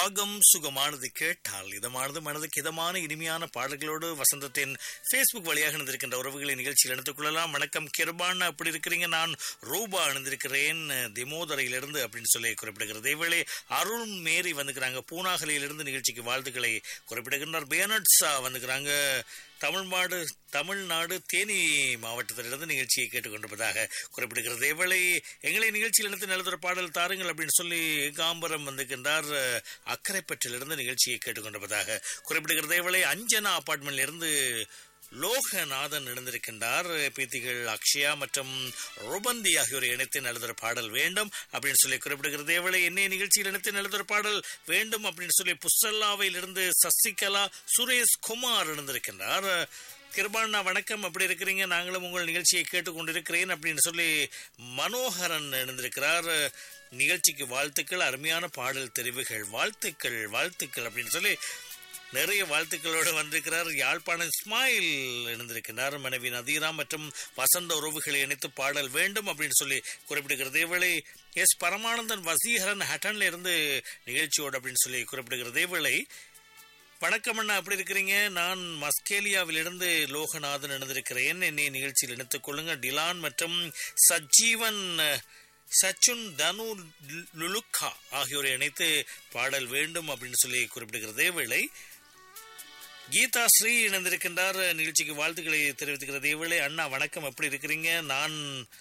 ராகம் சுகமானது கேட்டால் இதமானது மனதுக்கு இதமான இனிமையான பாடல்களோடு வசந்தத்தின் ஃபேஸ்புக் வழியாக இணைந்திருக்கின்ற உறவுகளை நிகழ்ச்சியில் இணைத்துக் கொள்ளலாம் வணக்கம் கிருபான் அப்படி இருக்கிறீங்க நான் ரூபா இணைந்திருக்கிறேன் திமோதரையிலிருந்து அப்படின்னு சொல்லி குறிப்பிடுகிறது இவளே அருண் மேரி வந்துக்கிறாங்க பூனாகலையிலிருந்து நிகழ்ச்சிக்கு வாழ்த்துக்களை குறிப்பிடுகின்றார் பேனட்ஸா வந்துக்கிறாங்க தமிழ்நாடு தமிழ்நாடு தேனி மாவட்டத்திலிருந்து நிகழ்ச்சியை கேட்டுக்கொண்டிருப்பதாக குறிப்பிடுகிறது இவளை எங்களை நிகழ்ச்சியில் இணைத்து நல்லதொரு பாடல் தாருங்கள் அப்படின்னு சொல்லி காம்பரம் வந்திருக்கின்றார் அக்கரைப்பற்றிலிருந்து நிகழ்ச்சியை கேட்டுக்கொண்டிருப்பதாக குறிப்பிடுகிறது இவளை அஞ்சனா அபார்ட்மெண்ட்ல இருந்து லோகநாதன் இணைந்திருக்கின்றார் பீத்திகள் அக்ஷயா மற்றும் ருபந்தி ஆகியோரை இணைத்து நல்லதொரு பாடல் வேண்டும் அப்படின்னு சொல்லி குறிப்பிடுகிறது இவளை என்னைய நிகழ்ச்சியில் இணைத்து நல்லதொரு பாடல் வேண்டும் அப்படின்னு சொல்லி புசல்லாவிலிருந்து சசிகலா சுரேஷ் குமார் இணைந்திருக்கின்றார் கிருபாண்ணா வணக்கம் அப்படி இருக்கிறீங்க நாங்களும் உங்கள் நிகழ்ச்சியை கேட்டுக்கொண்டிருக்கிறேன் அப்படின்னு சொல்லி மனோகரன் இணைந்திருக்கிறார் நிகழ்ச்சிக்கு வாழ்த்துக்கள் அருமையான பாடல் தெரிவுகள் வாழ்த்துக்கள் வாழ்த்துக்கள் அப்படின்னு சொல்லி நிறைய வாழ்த்துக்களோடு வந்திருக்கிறார் யாழ்ப்பாணம் இஸ்மாயில் இணைந்திருக்கிறார் மனைவி நதீரா மற்றும் வசந்த உறவுகளை இணைத்து பாடல் வேண்டும் அப்படின்னு சொல்லி குறிப்பிடுகிறது இவளை எஸ் பரமானந்தன் வசீகரன் ஹட்டன்ல இருந்து நிகழ்ச்சியோடு அப்படின்னு சொல்லி குறிப்பிடுகிறது இவளை வணக்கம் அண்ணா அப்படி இருக்கிறீங்க நான் மஸ்கேலியாவிலிருந்து லோகநாதன் இணைந்திருக்கிறேன் என்னை நிகழ்ச்சியில் இணைத்துக் கொள்ளுங்க டிலான் மற்றும் சஜீவன் சச்சுன் தனு லுலுக்கா ஆகியோரை இணைத்து பாடல் வேண்டும் அப்படின்னு சொல்லி குறிப்பிடுகிறது வேளை கீதா ஸ்ரீ இணைந்திருக்கின்றார் நிகழ்ச்சிக்கு வாழ்த்துக்களை தெரிவித்துக்கிறது இவளே அண்ணா வணக்கம் எப்படி இருக்கிறீங்க நான்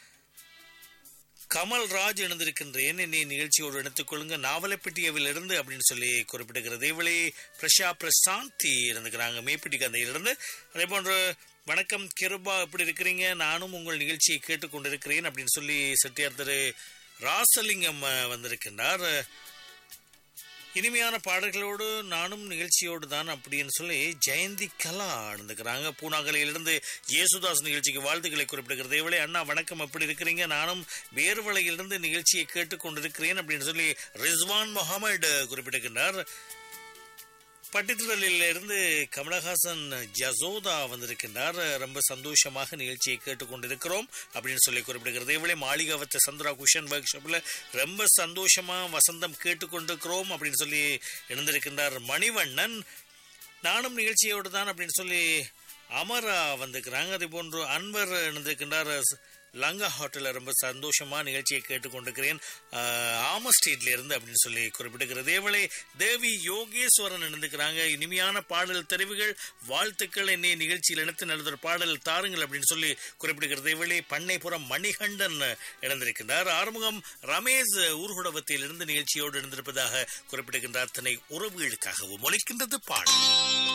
கமல் ராஜ் இணைந்திருக்கின்றேன் என்னை நிகழ்ச்சியோடு எடுத்துக் கொள்ளுங்க நாவலப்பட்டியவில் இருந்து அப்படின்னு சொல்லி குறிப்பிடுகிறது இவளே பிரஷா பிரசாந்தி இருந்துக்கிறாங்க மேப்பிட்டி கந்தையிலிருந்து அதே போன்று வணக்கம் கிருபா எப்படி இருக்கிறீங்க நானும் உங்கள் நிகழ்ச்சியை கேட்டுக்கொண்டிருக்கிறேன் அப்படின்னு சொல்லி செட்டியார் திரு ராசலிங்கம் வந்திருக்கின்றார் இனிமையான பாடல்களோடு நானும் நிகழ்ச்சியோடு தான் அப்படின்னு சொல்லி ஜெயந்தி கலா இருந்துக்கிறாங்க பூனாகலையிலிருந்து இயேசுதாஸ் நிகழ்ச்சிக்கு வாழ்த்துக்களை குறிப்பிடுகிறது இவளே அண்ணா வணக்கம் எப்படி இருக்கிறீங்க நானும் வேர்வலையிலிருந்து நிகழ்ச்சியை கேட்டுக்கொண்டிருக்கிறேன் அப்படின்னு சொல்லி ரிஸ்வான் முகமது குறிப்பிடுகின்றார் பட்டித்துடலில் இருந்து கமலஹாசன் ஜசோதா வந்திருக்கின்றார் ரொம்ப சந்தோஷமாக நிகழ்ச்சியை கேட்டுக்கொண்டிருக்கிறோம் அப்படின்னு சொல்லி குறிப்பிடுகிறது இவளே மாளிகாவத்த சந்திரா குஷன் ஒர்க் ஷாப்ல ரொம்ப சந்தோஷமா வசந்தம் கேட்டுக்கொண்டிருக்கிறோம் அப்படின்னு சொல்லி இருந்திருக்கின்றார் மணிவண்ணன் நானும் நிகழ்ச்சியோடு தான் அப்படின்னு சொல்லி அமரா வந்திருக்கிறாங்க அதே போன்று அன்வர் இருந்திருக்கின்றார் லங்கா ஹோட்டலில் ரொம்ப சந்தோஷமா நிகழ்ச்சியை கேட்டுக்கொண்டிருக்கிறேன் ஆம ஸ்ட்ரீட்ல இருந்து அப்படின்னு சொல்லி குறிப்பிடுகிறது இதேவேளை தேவி யோகேஸ்வரன் இணைந்துக்கிறாங்க இனிமையான பாடல் தெரிவுகள் வாழ்த்துக்கள் என்னை நிகழ்ச்சியில் இணைத்து நல்லதொரு பாடல் தாருங்கள் அப்படின்னு சொல்லி குறிப்பிடுகிறது இதேவேளை பண்ணைப்புறம் மணிகண்டன் இணைந்திருக்கின்றார் ஆறுமுகம் ரமேஷ் ஊர்குடவத்தில் இருந்து நிகழ்ச்சியோடு இருந்திருப்பதாக குறிப்பிடுகின்றார் தன்னை உறவுகளுக்காகவும் ஒழிக்கின்றது பாடல்